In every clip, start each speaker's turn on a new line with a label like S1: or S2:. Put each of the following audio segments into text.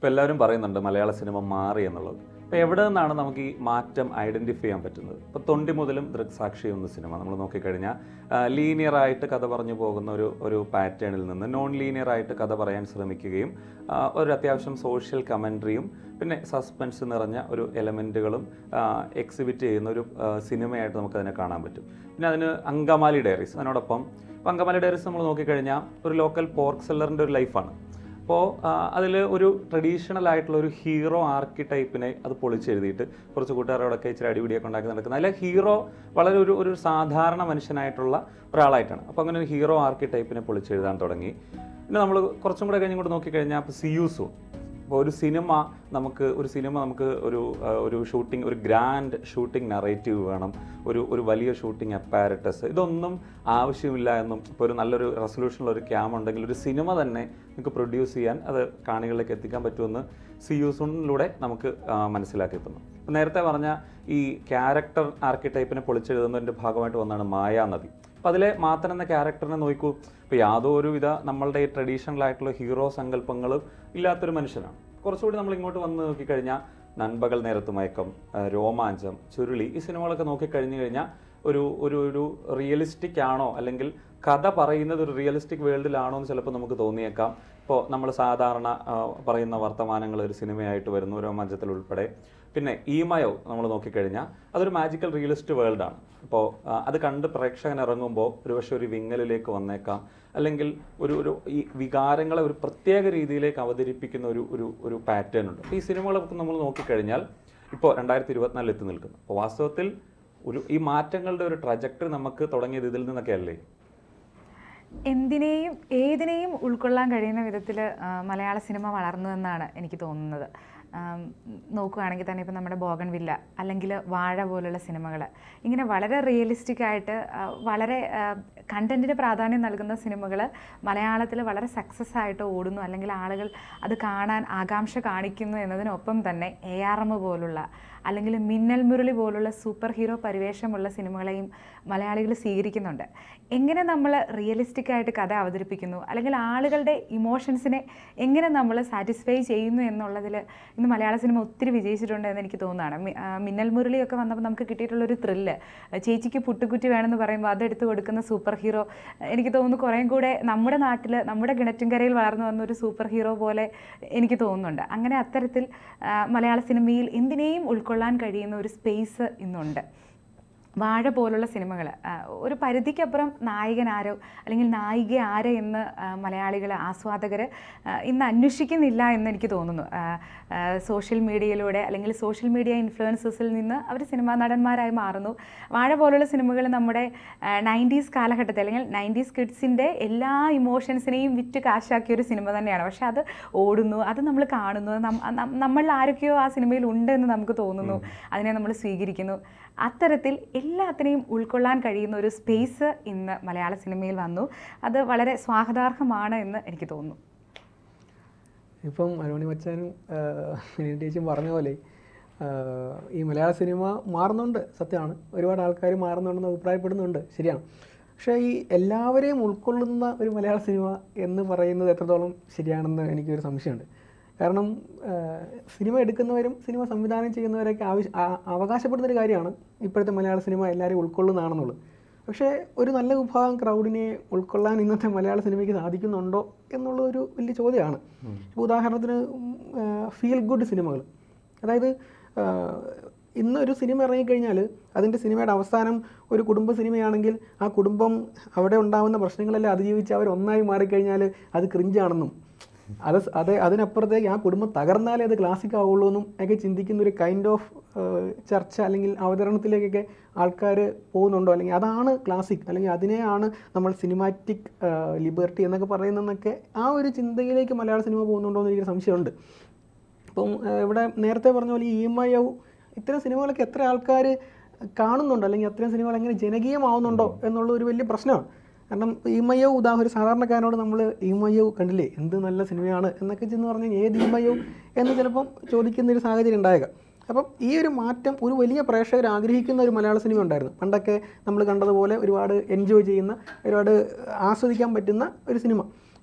S1: ഇപ്പോൾ എല്ലാവരും പറയുന്നുണ്ട് മലയാള സിനിമ മാറി എന്നുള്ളത് അപ്പോൾ എവിടെ നിന്നാണ് നമുക്ക് ഈ മാറ്റം ഐഡൻറ്റിഫൈ ചെയ്യാൻ പറ്റുന്നത് ഇപ്പോൾ തൊണ്ടി മുതലും ദൃക്സാക്ഷി എന്ന സിനിമ നമ്മൾ നോക്കിക്കഴിഞ്ഞാൽ ലീനിയർ ആയിട്ട് കഥ പറഞ്ഞു പോകുന്ന ഒരു ഒരു പാറ്റേണിൽ നിന്ന് നോൺ ലീനിയർ ആയിട്ട് കഥ പറയാൻ ശ്രമിക്കുകയും ആ, ഒരു അത്യാവശ്യം സോഷ്യൽ കമൻട്രിയും പിന്നെ സസ്പെൻസ് നിറഞ്ഞ ഒരു എലമെൻറ്റുകളും എക്സിബിറ്റ് ചെയ്യുന്ന ഒരു ആ, സിനിമയായിട്ട് നമുക്കതിനെ കാണാൻ പറ്റും പിന്നെ അതിന് അങ്കമാലി ഡയറീസ് അതിനോടൊപ്പം ഇപ്പോൾ അങ്കമാലി ഡയറീസ് നമ്മൾ നോക്കിക്കഴിഞ്ഞാൽ ഒരു ലോക്കൽ പോർക്ക് സെല്ലറിൻ്റെ ഒരു ലൈഫാണ് അപ്പോൾ അതിൽ ഒരു ട്രഡീഷണൽ ആയിട്ടുള്ള ഒരു ഹീറോ ആർക്കി ടൈപ്പിനെ അത് പൊളിച്ചെഴുതിയിട്ട് കുറച്ച് കൂട്ടുകാരോടൊക്കെ ഇച്ചിരി അടിപിടിയൊക്കെ ഉണ്ടാക്കി നടക്കുന്നത് അതിലെ ഹീറോ വളരെ ഒരു ഒരു സാധാരണ മനുഷ്യനായിട്ടുള്ള ഒരാളായിട്ടാണ് അപ്പോൾ അങ്ങനെ ഒരു ഹീറോ ആർക്കി ടൈപ്പിനെ പൊളിച്ചെഴുതാൻ തുടങ്ങി പിന്നെ നമ്മൾ കുറച്ചും കൂടെ കഴിഞ്ഞ് ഇങ്ങോട്ട് നോക്കിക്കഴിഞ്ഞാൽ അപ്പോൾ സിയൂസു അപ്പോൾ ഒരു സിനിമ നമുക്ക് ഒരു സിനിമ നമുക്ക് ഒരു ആ, ഒരു ഷൂട്ടിംഗ് ഒരു ഗ്രാൻഡ് ഷൂട്ടിംഗ് നറേറ്റീവ് വേണം ഒരു ഒരു വലിയ ഷൂട്ടിംഗ് അപ്പാരറ്റസ് ഇതൊന്നും ആവശ്യമില്ല എന്നും ഇപ്പോൾ ഒരു നല്ലൊരു റെസൊല്യൂഷനുള്ള ഒരു ക്യാം ഉണ്ടെങ്കിൽ ഒരു സിനിമ തന്നെ നിങ്ങൾക്ക് പ്രൊഡ്യൂസ് ചെയ്യാൻ അത് കാണികളിലേക്ക് എത്തിക്കാൻ പറ്റുമെന്ന് സിയൂസണിലൂടെ നമുക്ക് ആ, മനസ്സിലാക്കി തന്നു അപ്പോൾ നേരത്തെ പറഞ്ഞ ഈ ക്യാരക്ടർ ആർക്കിടൈപ്പിനെ പൊളിച്ചെഴുതുന്നതിൻ്റെ ഭാഗമായിട്ട് വന്നതാണ് മായാനദി അപ്പോൾ അതിലെ മാത്തൻ എന്ന ക്യാരക്ടറിനെ നോക്കൂ ഇപ്പോൾ യാതൊരുവിധ നമ്മളുടെ ഈ ട്രഡീഷണൽ ആയിട്ടുള്ള ഹീറോ സങ്കല്പങ്ങളും ഇല്ലാത്തൊരു മനുഷ്യനാണ് കുറച്ചുകൂടി നമ്മൾ ഇങ്ങോട്ട് വന്ന് നോക്കിക്കഴിഞ്ഞാൽ നൻപകൽ നേരത്ത് മയക്കം ആ, രോമാഞ്ചം ചുരുളി ഈ സിനിമകളൊക്കെ നോക്കിക്കഴിഞ്ഞു കഴിഞ്ഞാൽ ഒരു ഒരു ഒരു റിയലിസ്റ്റിക് ആണോ അല്ലെങ്കിൽ കഥ പറയുന്നത് ഒരു റിയലിസ്റ്റിക് വേൾഡിലാണോ എന്ന് ചിലപ്പോൾ നമുക്ക് തോന്നിയേക്കാം ഇപ്പോൾ നമ്മൾ സാധാരണ ആ, പറയുന്ന വർത്തമാനങ്ങൾ ഒരു സിനിമയായിട്ട് വരുന്നു രോമാഞ്ചത്തിൽ ഉൾപ്പെടെ പിന്നെ ഈമയോ നമ്മൾ നോക്കിക്കഴിഞ്ഞാൽ അതൊരു മാജിക്കൽ റിയലിസ്റ്റ് വേൾഡാണ് അപ്പോൾ അത് കണ്ട് പ്രേക്ഷകൻ ഇറങ്ങുമ്പോൾ ഒരുപക്ഷെ ഒരു വിങ്ങലിലേക്ക് വന്നേക്കാം അല്ലെങ്കിൽ ഒരു ഒരു ഈ വികാരങ്ങളെ ഒരു പ്രത്യേക രീതിയിലേക്ക് അവതരിപ്പിക്കുന്ന ഒരു ഒരു ഒരു പാറ്റേൺ ഉണ്ട് അപ്പോൾ ഈ സിനിമകളൊക്കെ നമ്മൾ നോക്കിക്കഴിഞ്ഞാൽ ഇപ്പോൾ രണ്ടായിരത്തി ഇരുപത്തിനാലിൽ എത്തി നിൽക്കുന്നു അപ്പോൾ വാസ്തവത്തിൽ ഒരു ഈ മാറ്റങ്ങളുടെ ഒരു ട്രജക്ടറി നമുക്ക് തുടങ്ങിയത് ഇതിൽ നിന്നൊക്കെ അല്ലേ
S2: എന്തിനേയും ഏതിനേയും ഉൾക്കൊള്ളാൻ കഴിയുന്ന വിധത്തിൽ മലയാള സിനിമ വളർന്നു എന്നാണ് എനിക്ക് തോന്നുന്നത് ആം, നോക്കുകയാണെങ്കിൽ തന്നെ ഇപ്പം നമ്മുടെ ബോഗൻ വില്ല അല്ലെങ്കിൽ വാഴ പോലുള്ള സിനിമകൾ ഇങ്ങനെ വളരെ റിയലിസ്റ്റിക് ആയിട്ട് ആ, വളരെ കണ്ടന്റിന് പ്രാധാന്യം നൽകുന്ന സിനിമകൾ മലയാളത്തിൽ വളരെ സക്സസ് ആയിട്ട് ഓടുന്നു അല്ലെങ്കിൽ ആളുകൾ അത് കാണാൻ ആകാംക്ഷ കാണിക്കുന്നു എന്നതിനൊപ്പം തന്നെ എ ആർ എം പോലുള്ള അല്ലെങ്കിൽ മിന്നൽ മുരളി പോലുള്ള സൂപ്പർ ഹീറോ പരിവേഷമുള്ള സിനിമകളെയും മലയാളികൾ സ്വീകരിക്കുന്നുണ്ട് എങ്ങനെ നമ്മൾ റിയലിസ്റ്റിക് ആയിട്ട് കഥ അവതരിപ്പിക്കുന്നു അല്ലെങ്കിൽ ആളുകളുടെ ഇമോഷൻസിനെ എങ്ങനെ നമ്മൾ സാറ്റിസ്ഫൈ ചെയ്യുന്നു എന്നുള്ളതിൽ ഇന്ന് മലയാള സിനിമ ഒത്തിരി വിജയിച്ചിട്ടുണ്ട് എന്ന് എനിക്ക് തോന്നുന്നതാണ് മി- ആ, മിന്നൽ മുരളിയൊക്കെ വന്നപ്പോൾ നമുക്ക് കിട്ടിയിട്ടുള്ളൊരു ത്രില്ല് ചേച്ചിക്ക് പുട്ടുകുറ്റി വേണമെന്ന് പറയുമ്പോൾ അതെടുത്ത് കൊടുക്കുന്ന സൂപ്പർ ഹീറോ എനിക്ക് തോന്നുന്നു കുറേയും കൂടെ നമ്മുടെ നാട്ടിൽ നമ്മുടെ കിണറ്റുംകരയിൽ വളർന്നു വന്ന ഒരു സൂപ്പർ ഹീറോ പോലെ എനിക്ക് തോന്നുന്നുണ്ട് അങ്ങനെ അത്തരത്തിൽ ആ, മലയാള സിനിമയിൽ എന്തിനേയും ഉൾക്കൊള്ളാൻ കഴിയുന്ന ഒരു സ്പേസ് ഇന്നുണ്ട് വാഴ പോലുള്ള സിനിമകൾ ഒരു പരിധിക്കപ്പുറം നായകൻ ആരോ അല്ലെങ്കിൽ നായിക ആര് എന്ന് മലയാളികൾ ആസ്വാദകർ ഇന്ന് അന്വേഷിക്കുന്നില്ല എന്ന് എനിക്ക് തോന്നുന്നു ആ, ആ, സോഷ്യൽ മീഡിയയിലൂടെ അല്ലെങ്കിൽ സോഷ്യൽ മീഡിയ ഇൻഫ്ലുവൻസസിൽ നിന്ന് അവർ സിനിമാ നടന്മാരായി മാറുന്നു വാഴ പോലുള്ള സിനിമകൾ നമ്മുടെ നയൻറ്റീസ് കാലഘട്ടത്തിൽ അല്ലെങ്കിൽ നയൻറ്റീസ് കിഡ്സിൻ്റെ എല്ലാ ഇമോഷൻസിനെയും വിറ്റ് കാശാക്കിയ ഒരു സിനിമ തന്നെയാണ് പക്ഷെ അത് ഓടുന്നു അത് നമ്മൾ കാണുന്നു നം- നം- നമ്മളിൽ ആരൊക്കെയോ ആ സിനിമയിൽ ഉണ്ട് എന്ന് നമുക്ക് തോന്നുന്നു അതിനെ നമ്മൾ സ്വീകരിക്കുന്നു അത്തരത്തിൽ എല്ലാത്തിനെയും ഉൾക്കൊള്ളാൻ കഴിയുന്ന ഒരു സ്പേസ് ഇന്ന് മലയാള സിനിമയിൽ വന്നു അത് വളരെ സ്വാഗതാർഹമാണ് എന്ന് എനിക്ക് തോന്നുന്നു
S3: ഇപ്പം അരുണി മച്ചാനും ചേച്ചിയും പറഞ്ഞ പോലെ ആ, ഈ മലയാള സിനിമ മാറുന്നുണ്ട് സത്യമാണ് ഒരുപാട് ആൾക്കാർ മാറുന്നുണ്ടെന്ന് അഭിപ്രായപ്പെടുന്നുണ്ട് ശരിയാണ് പക്ഷേ ഈ എല്ലാവരെയും ഉൾക്കൊള്ളുന്ന ഒരു മലയാള സിനിമ എന്ന് പറയുന്നത് എത്രത്തോളം ശരിയാണെന്ന് എനിക്കൊരു സംശയമുണ്ട് കാരണം ആ, സിനിമ എടുക്കുന്നവരും സിനിമ സംവിധാനം ചെയ്യുന്നവരൊക്കെ ആവശ്യ ആ- അവകാശപ്പെടുന്ന ഒരു കാര്യമാണ് ഇപ്പോഴത്തെ മലയാള സിനിമ എല്ലാവരെയും ഉൾക്കൊള്ളുന്നതാണെന്നുള്ളത് പക്ഷേ ഒരു നല്ല വിഭാഗം ക്രൗഡിനെ ഉൾക്കൊള്ളാൻ ഇന്നത്തെ മലയാള സിനിമയ്ക്ക് സാധിക്കുന്നുണ്ടോ എന്നുള്ള ഒരു വലിയ ചോദ്യമാണ് ഇപ്പോൾ ഉദാഹരണത്തിന് ഫീൽ ഗുഡ് സിനിമകൾ അതായത് ആ, ഇന്ന് ഒരു സിനിമ ഇറങ്ങിക്കഴിഞ്ഞാൽ അതിൻ്റെ സിനിമയുടെ അവസാനം ഒരു കുടുംബ സിനിമയാണെങ്കിൽ ആ കുടുംബം അവിടെ ഉണ്ടാകുന്ന പ്രശ്നങ്ങളെല്ലാം അതിജീവിച്ച് അവർ ഒന്നായി മാറിക്കഴിഞ്ഞാൽ അത് ക്രിഞ്ചാണെന്നും അത് സ് അത് അതിനപ്പുറത്തേക്ക് ആ കുടുംബം തകർന്നാലേ അത് ക്ലാസിക് ആവുള്ളൂ എന്നും ഒക്കെ ചിന്തിക്കുന്ന ഒരു കൈൻഡ് ഓഫ് ചർച്ച അല്ലെങ്കിൽ അവതരണത്തിലേക്കൊക്കെ ആൾക്കാർ പോകുന്നുണ്ടോ അല്ലെങ്കിൽ അതാണ് ക്ലാസിക് അല്ലെങ്കിൽ അതിനെയാണ് നമ്മൾ സിനിമാറ്റിക് ലിബർട്ടി എന്നൊക്കെ പറയുന്നതെന്നൊക്കെ ആ ഒരു ചിന്തയിലേക്ക് മലയാള സിനിമ പോകുന്നുണ്ടോ എന്ന് എനിക്കൊരു സംശയമുണ്ട് ഇപ്പം ഏഹ്, ഇവിടെ നേരത്തെ പറഞ്ഞ പോലെ ഈ ഇമയൗ ഇത്തരം സിനിമകളൊക്കെ എത്ര ആൾക്കാർ കാണുന്നുണ്ടോ അല്ലെങ്കിൽ അത്തരം സിനിമകൾ എങ്ങനെ ജനകീയമാവുന്നുണ്ടോ എന്നുള്ള ഒരു വലിയ പ്രശ്നമാണ് കാരണം ഈമയോ ഉദാഹരണം ഒരു സാധാരണക്കാരനോട് നമ്മൾ ഈമയോ കണ്ടില്ലേ എന്ത് നല്ല സിനിമയാണ് എന്നൊക്കെ ചെന്ന് പറഞ്ഞാൽ ഏത് ഈമയോ എന്ന് ചിലപ്പം ചോദിക്കുന്ന ഒരു സാഹചര്യം ഉണ്ടായേക്കാം അപ്പം ഈ ഒരു മാറ്റം ഒരു വലിയ പ്രേക്ഷകർ ആഗ്രഹിക്കുന്ന ഒരു മലയാള സിനിമ ഉണ്ടായിരുന്നു പണ്ടൊക്കെ നമ്മൾ കണ്ടതുപോലെ ഒരുപാട് എൻജോയ് ചെയ്യുന്ന ഒരുപാട് ആസ്വദിക്കാൻ പറ്റുന്ന ഒരു സിനിമ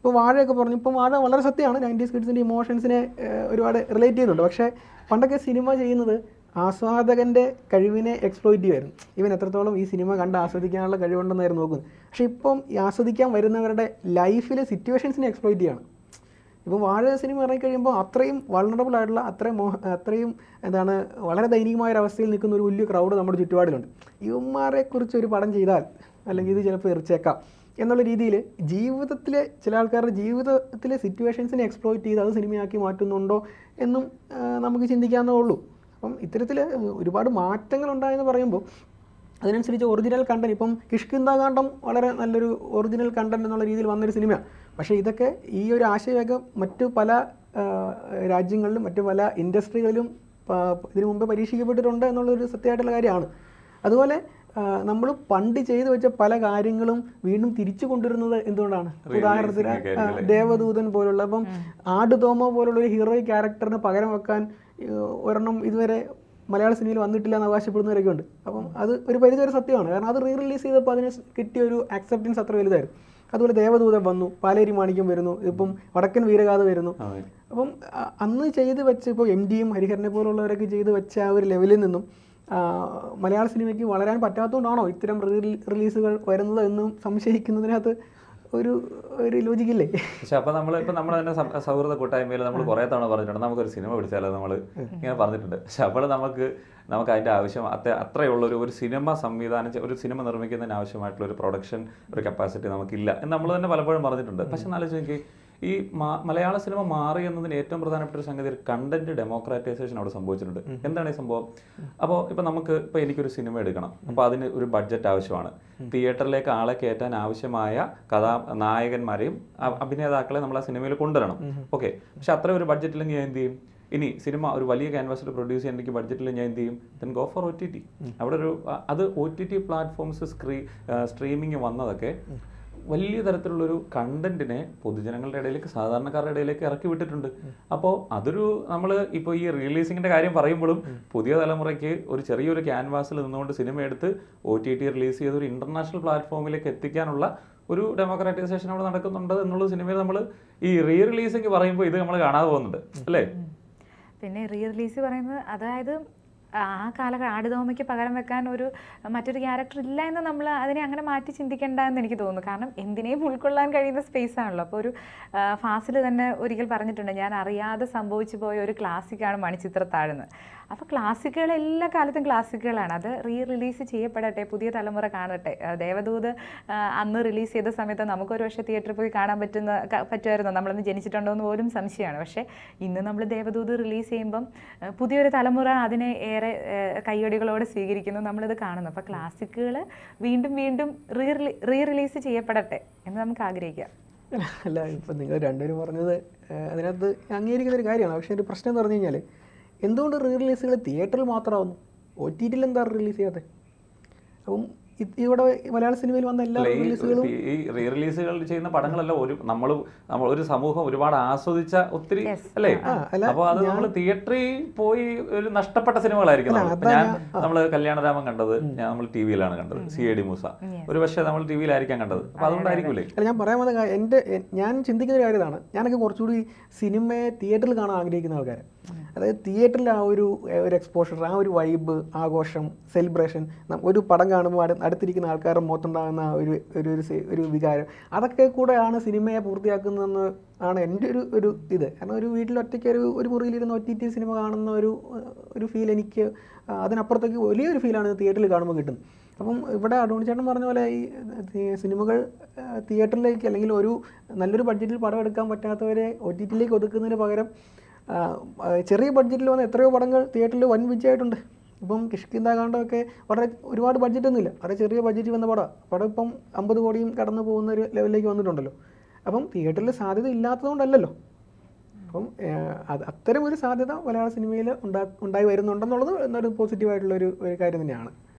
S3: ഇപ്പോൾ വാഴയൊക്കെ പറഞ്ഞു ഇപ്പോൾ വാഴ വളരെ സത്യമാണ് നയൻറ്റീസ് കിഡ്സിൻ്റെ ഇമോഷൻസിനെ ഒരുപാട് റിലേറ്റ് ചെയ്യുന്നുണ്ട് പക്ഷേ പണ്ടൊക്കെ സിനിമ ചെയ്യുന്നത് ആസ്വാദകൻ്റെ കഴിവിനെ എക്സ്പ്ലോയിറ്റ് ചെയ്യുമായിരുന്നു ഇവൻ എത്രത്തോളം ഈ സിനിമ കണ്ട് ആസ്വദിക്കാനുള്ള കഴിവുണ്ടെന്നായിരുന്നു നോക്കുന്നത് പക്ഷേ ഇപ്പം ഈ ആസ്വദിക്കാൻ വരുന്നവരുടെ ലൈഫിലെ സിറ്റുവേഷൻസിനെ എക്സ്പ്ലോയിറ്റ് ചെയ്യണം ഇപ്പോൾ വാഴ സിനിമ ഇറങ്ങിക്കഴിയുമ്പോൾ അത്രയും വൾണറബിൾ ആയിട്ടുള്ള അത്രയും മോഹ അത്രയും എന്താണ് വളരെ ദയനീയമായ ഒരു അവസ്ഥയിൽ നിൽക്കുന്ന ഒരു വലിയ ക്രൗഡ് നമ്മുടെ ചുറ്റുപാടിലുണ്ട് ഇവന്മാരെ കുറിച്ച് ഒരു പടം ചെയ്താൽ അല്ലെങ്കിൽ ഇത് ചിലപ്പോൾ എറിച്ചേക്കാം എന്നുള്ള രീതിയിൽ ജീവിതത്തിലെ ചില ആൾക്കാരുടെ ജീവിതത്തിലെ സിറ്റുവേഷൻസിനെ എക്സ്പ്ലോയിറ്റ് ചെയ്ത് അത് സിനിമയാക്കി മാറ്റുന്നുണ്ടോ എന്നും ആ, നമുക്ക് ചിന്തിക്കാവുന്നേ ഉള്ളൂ അപ്പം ഇത്തരത്തിൽ ഒരുപാട് മാറ്റങ്ങൾ ഉണ്ടായെന്ന് പറയുമ്പോൾ അതിനനുസരിച്ച് ഒറിജിനൽ കണ്ടന്റ് ഇപ്പം കിഷ്കിന്താകാന്ഡം വളരെ നല്ലൊരു ഒറിജിനൽ കണ്ടന്റ് എന്നുള്ള രീതിയിൽ വന്നൊരു സിനിമയാണ് പക്ഷേ ഇതൊക്കെ ഈ ഒരു ആശയമൊക്കെ മറ്റു പല ആ, രാജ്യങ്ങളിലും മറ്റു പല ഇൻഡസ്ട്രികളിലും പ- ഇതിനു മുമ്പ് പരീക്ഷിക്കപ്പെട്ടിട്ടുണ്ട് എന്നുള്ളൊരു സത്യമായിട്ടുള്ള കാര്യമാണ് അതുപോലെ നമ്മൾ പണ്ട് ചെയ്തു വെച്ച പല കാര്യങ്ങളും വീണ്ടും തിരിച്ചു കൊണ്ടുവരുന്നത് എന്തുകൊണ്ടാണ് ഉദാഹരണത്തിന്
S1: ഒക്കെ
S3: ആ, ദേവദൂതൻ പോലുള്ള അപ്പം ആടുതോമ പോലുള്ള ഒരു ഹീറോയിക് ക്യാരക്ടറിന് പകരം വെക്കാൻ ഏഹ്, ഒരെണ്ണം ഇതുവരെ മലയാള സിനിമയിൽ വന്നിട്ടില്ല എന്ന് അവകാശപ്പെടുന്നവരൊക്കെ ഉണ്ട് അപ്പം അത് ഒരു പരിധിവരെ സത്യമാണ് കാരണം അത് റീ റിലീസ് ചെയ്തപ്പോൾ അതിന് കിട്ടിയ ഒരു ആക്സെപ്റ്റൻസ് അത്ര വലുതായിരുന്നു അതുപോലെ ദേവദൂതൻ വന്നു പാലേരി മാണിക്യം വരുന്നു ഇപ്പം വടക്കൻ വീരഗാഥ വരുന്നു
S1: അതെ.
S3: അപ്പം അ- അന്ന് ചെയ്ത് വെച്ച് ഇപ്പോൾ എം ഡിയും ഹരിഹരനെ പോലുള്ളവരൊക്കെ ചെയ്ത് വെച്ച ആ ഒരു ലെവലിൽ നിന്നും ആ, മലയാള സിനിമയ്ക്ക് വളരാൻ പറ്റാത്തതുകൊണ്ടാണോ ഇത്തരം റീ റിലീസുകൾ വരുന്നത് എന്നും സംശയിക്കുന്നതിനകത്ത് ഒരു ഒരു ലോജിക്കില്ലേ
S1: പക്ഷെ അപ്പൊ നമ്മൾ ഇപ്പൊ നമ്മൾ തന്നെ സം- സൗഹൃദ കൂട്ടായ്മയിൽ നമ്മൾ കുറെ തവണ പറഞ്ഞിട്ടുണ്ട് നമുക്കൊരു സിനിമ പിടിച്ചാലോ നമ്മൾ ഇങ്ങനെ പറഞ്ഞിട്ടുണ്ട് പക്ഷെ അപ്പോൾ നമുക്ക് നമുക്ക് അതിന്റെ ആവശ്യം അത്ര അത്രയുള്ള ഒരു ഒരു സിനിമ സംവിധാനം ചെ- ഒരു സിനിമ നിർമ്മിക്കുന്നതിന് ആവശ്യമായിട്ടുള്ള ഒരു പ്രൊഡക്ഷൻ ഒരു കപ്പാസിറ്റി നമുക്കില്ല എന്ന് നമ്മൾ തന്നെ പലപ്പോഴും പറഞ്ഞിട്ടുണ്ട് പക്ഷെ എന്നാലും എനിക്ക് ഈ മാ- മലയാള സിനിമ മാറി എന്നതിന് ഏറ്റവും പ്രധാനപ്പെട്ട ഒരു സംഗതി കണ്ടന്റ് ഡെമോക്രാറ്റൈസേഷൻ അവിടെ സംഭവിച്ചിട്ടുണ്ട് എന്താണ് ഈ സംഭവം അപ്പോൾ ഇപ്പൊ നമുക്ക് ഇപ്പൊ എനിക്കൊരു സിനിമ എടുക്കണം അപ്പോൾ അതിന് ഒരു ബഡ്ജറ്റ് ആവശ്യമാണ് തിയേറ്ററിലേക്ക് ആളെ കയറ്റാൻ ആവശ്യമായ കഥാ നായകന്മാരെയും അ- അഭിനേതാക്കളെ നമ്മൾ ആ സിനിമയിൽ കൊണ്ടുവരണം ഓക്കെ പക്ഷെ അത്ര ഒരു ബഡ്ജറ്റില്ലെങ്കിൽ ഞാൻ എന്ത് ചെയ്യും ഇനി സിനിമ ഒരു വലിയ ക്യാൻവാസിൽ പ്രൊഡ്യൂസ് ചെയ്യാൻ എനിക്ക് ബഡ്ജറ്റിൽ ഞാൻ എന്ത് ചെയ്യും then go for O T T അവിടെ ഒരു അ- അത് ഒ ടി ടി പ്ലാറ്റ്ഫോംസ് സ്ക്രീ സ്ട്രീമിംഗ് വന്നതൊക്കെ വലിയ തരത്തിലുള്ളൊരു കണ്ടന്റിനെ പൊതുജനങ്ങളുടെ ഇടയിലേക്ക് സാധാരണക്കാരുടെ ഇടയിലേക്ക് ഇറക്കി വിട്ടിട്ടുണ്ട് അപ്പോൾ അതൊരു നമ്മൾ ഇപ്പോൾ ഈ റിലീസിങ്ങിന്റെ കാര്യം പറയുമ്പോഴും പുതിയ തലമുറയ്ക്ക് ഒരു ചെറിയൊരു ക്യാൻവാസിൽ നിന്നുകൊണ്ട് സിനിമ എടുത്ത് ഒ ടി ടി റിലീസ് ചെയ്ത് ഒരു ഇന്റർനാഷണൽ പ്ലാറ്റ്ഫോമിലേക്ക് എത്തിക്കാനുള്ള ഒരു ഡെമോക്രാറ്റൈസേഷൻ അവിടെ നടക്കുന്നുണ്ട് എന്നുള്ള സിനിമയിൽ നമ്മൾ ഈ റീ റിലീസിങ് പറയുമ്പോൾ ഇത് നമ്മൾ കാണാതെ പോകുന്നുണ്ട് അല്ലേ
S2: പിന്നെ റീ റിലീസ് പറയുന്നത് അതായത് ആ കാലഘട്ടം ആടുതോമയ്ക്ക് പകരം വെക്കാൻ ഒരു മറ്റൊരു ക്യാരക്ടർ ഇല്ല എന്ന് നമ്മൾ അതിനെ അങ്ങനെ മാറ്റി ചിന്തിക്കേണ്ട എന്ന് എനിക്ക് തോന്നുന്നു കാരണം എന്തിനേയും ഉൾക്കൊള്ളാൻ കഴിയുന്ന സ്പേസ് ആണല്ലോ അപ്പോൾ ഒരു ഫാസിൽ തന്നെ ഒരിക്കൽ പറഞ്ഞിട്ടുണ്ട് ഞാൻ അറിയാതെ സംഭവിച്ചു പോയ ഒരു ക്ലാസിക്കാണ് മണിച്ചിത്രത്താഴെന്ന് അപ്പോൾ ക്ലാസിക്കുകൾ എല്ലാ കാലത്തും ക്ലാസിക്കുകളാണ് അത് റീ റിലീസ് ചെയ്യപ്പെടട്ടെ പുതിയ തലമുറ കാണട്ടെ ആ, ദേവദൂത് ആ, അന്ന് റിലീസ് ചെയ്ത സമയത്ത് നമുക്കൊരു പക്ഷേ തിയേറ്ററിൽ പോയി കാണാൻ പറ്റുന്ന ക- പറ്റുമായിരുന്നോ നമ്മളന്ന് ജനിച്ചിട്ടുണ്ടോ എന്ന് പോലും സംശയമാണ് പക്ഷേ ഇന്ന് നമ്മൾ ദേവദൂത് റിലീസ് ചെയ്യുമ്പം ആ, പുതിയൊരു തലമുറ അതിനെ ഏറെ ആ, കയ്യടികളോടെ സ്വീകരിക്കുന്നു നമ്മളിത് കാണുന്നു അപ്പോൾ ക്ലാസിക്കുകൾ വീണ്ടും വീണ്ടും റീ റീ റിലീസ് ചെയ്യപ്പെടട്ടെ എന്ന് നമുക്ക് ആഗ്രഹിക്കാം
S3: അല്ല ഇപ്പം നിങ്ങൾ രണ്ടുപേരും പറഞ്ഞത് ഏഹ്, അതിനകത്ത് അംഗീകരിക്കുന്ന ഒരു കാര്യമാണ് പക്ഷേ ഒരു പ്രശ്നം എന്ന് പറഞ്ഞു കഴിഞ്ഞാൽ എന്തുകൊണ്ട് റീ റിലീസുകൾ തിയേറ്ററിൽ മാത്രമാവുന്നു ഒ ടി ടിയിൽ എന്താ റിലീസ് ചെയ്യാത്തത് അപ്പം ഇത് ഇവിടെ മലയാള സിനിമയിൽ വന്ന എല്ലാ
S1: അല്ല, ഈ-
S3: റിലീസുകളും
S1: ഈ റീ റിലീസുകൾ ചെയ്യുന്ന പടങ്ങളെല്ലാം ഒരു നമ്മൾ നമ്മൾ ഒരു സമൂഹം ഒരുപാട് ആസ്വദിച്ച ഒത്തിരി അല്ലേ
S3: ആ, അല്ല,
S1: അപ്പൊ അത് നമ്മൾ തിയേറ്ററിൽ പോയി ഒരു നഷ്ടപ്പെട്ട സിനിമകളായിരിക്കും നമ്മൾ. ഇപ്പൊ ഞാൻ നമ്മൾ കല്യാണരാമൻ കണ്ടത് ഞാൻ നമ്മൾ ടി വിയിലാണ് കണ്ടത് സി എ ഡി മൂസ ഒരു പക്ഷേ നമ്മൾ ടി വിയിലായിരിക്കാം കണ്ടത് അപ്പൊ അതുകൊണ്ടായിരിക്കൂലേ
S3: അല്ല ഞാൻ പറയാൻ വന്ന കാര്യം എൻ്റെ എ- ഞാൻ ചിന്തിക്കുന്ന ഒരു കാര്യം ഇതാണ് ഞാനൊക്കെ കുറച്ചുകൂടി സിനിമയെ തിയേറ്ററിൽ കാണാൻ ആഗ്രഹിക്കുന്ന ആൾക്കാർ അതായത് തിയേറ്ററിൽ ആ ഒരു എ, ഒരു എക്സ്പോഷർ ആ ഒരു വൈബ് ആഘോഷം സെലിബ്രേഷൻ ഒരു പടം കാണുമ്പോൾ അടു- അടുത്തിരിക്കുന്ന ആൾക്കാരുടെ മുഖത്തുണ്ടാകുന്ന ആ ഒരു ഒരു ഒരു സെ- ഒരു വികാരം അതൊക്കെ കൂടെയാണ് സിനിമയെ പൂർത്തിയാക്കുന്നതെന്ന് ആണ് എൻ്റെ ഒരു ഒരു ഇത് കാരണം ഒരു വീട്ടിൽ ഒറ്റയ്ക്ക് ഒരു ഒരു മുറിയിലിരുന്ന് ഒ ടി ടി സിനിമ കാണുന്ന ഒരു ഒരു ഫീൽ എനിക്ക് ആ, അതിനപ്പുറത്തേക്ക് വലിയൊരു ഫീലാണ് തിയേറ്ററിൽ കാണുമ്പോൾ കിട്ടുന്നത് അപ്പം ഇവിടെ അടോണി ചേട്ടൻ പറഞ്ഞ പോലെ ഈ തി- സിനിമകൾ ആ, തിയേറ്ററിലേക്ക് അല്ലെങ്കിൽ ഒരു നല്ലൊരു ബഡ്ജറ്റിൽ പടം എടുക്കാൻ പറ്റാത്തവരെ ഒ ടി ടിയിലേക്ക് ഒതുക്കുന്നതിന് പകരം ആ, ആ, ചെറിയ ബഡ്ജറ്റിൽ വന്ന എത്രയോ പടങ്ങൾ തിയേറ്ററിൽ വൻ വിജയമായിട്ടുണ്ട് ഇപ്പം കിഷ്കിന്താകാണ്ടൊക്കെ വളരെ ഒരുപാട് ബഡ്ജറ്റ് ഒന്നുമില്ല വളരെ ചെറിയ ബഡ്ജറ്റിൽ വന്ന പടം പടം ഇപ്പം അമ്പത് കോടിയും കടന്നു പോകുന്ന ഒരു ലെവലിലേക്ക് വന്നിട്ടുണ്ടല്ലോ അപ്പം തിയേറ്ററിൽ സാധ്യത ഇല്ലാത്തതുകൊണ്ടല്ലല്ലോ അപ്പം ഏഹ്, അത് അത്തരം ഒരു സാധ്യത മലയാള സിനിമയിൽ ഉണ്ടാ ഉണ്ടായി വരുന്നുണ്ടെന്നുള്ളത് എന്നൊരു പോസിറ്റീവായിട്ടുള്ള ഒരു ഒരു കാര്യം തന്നെയാണ്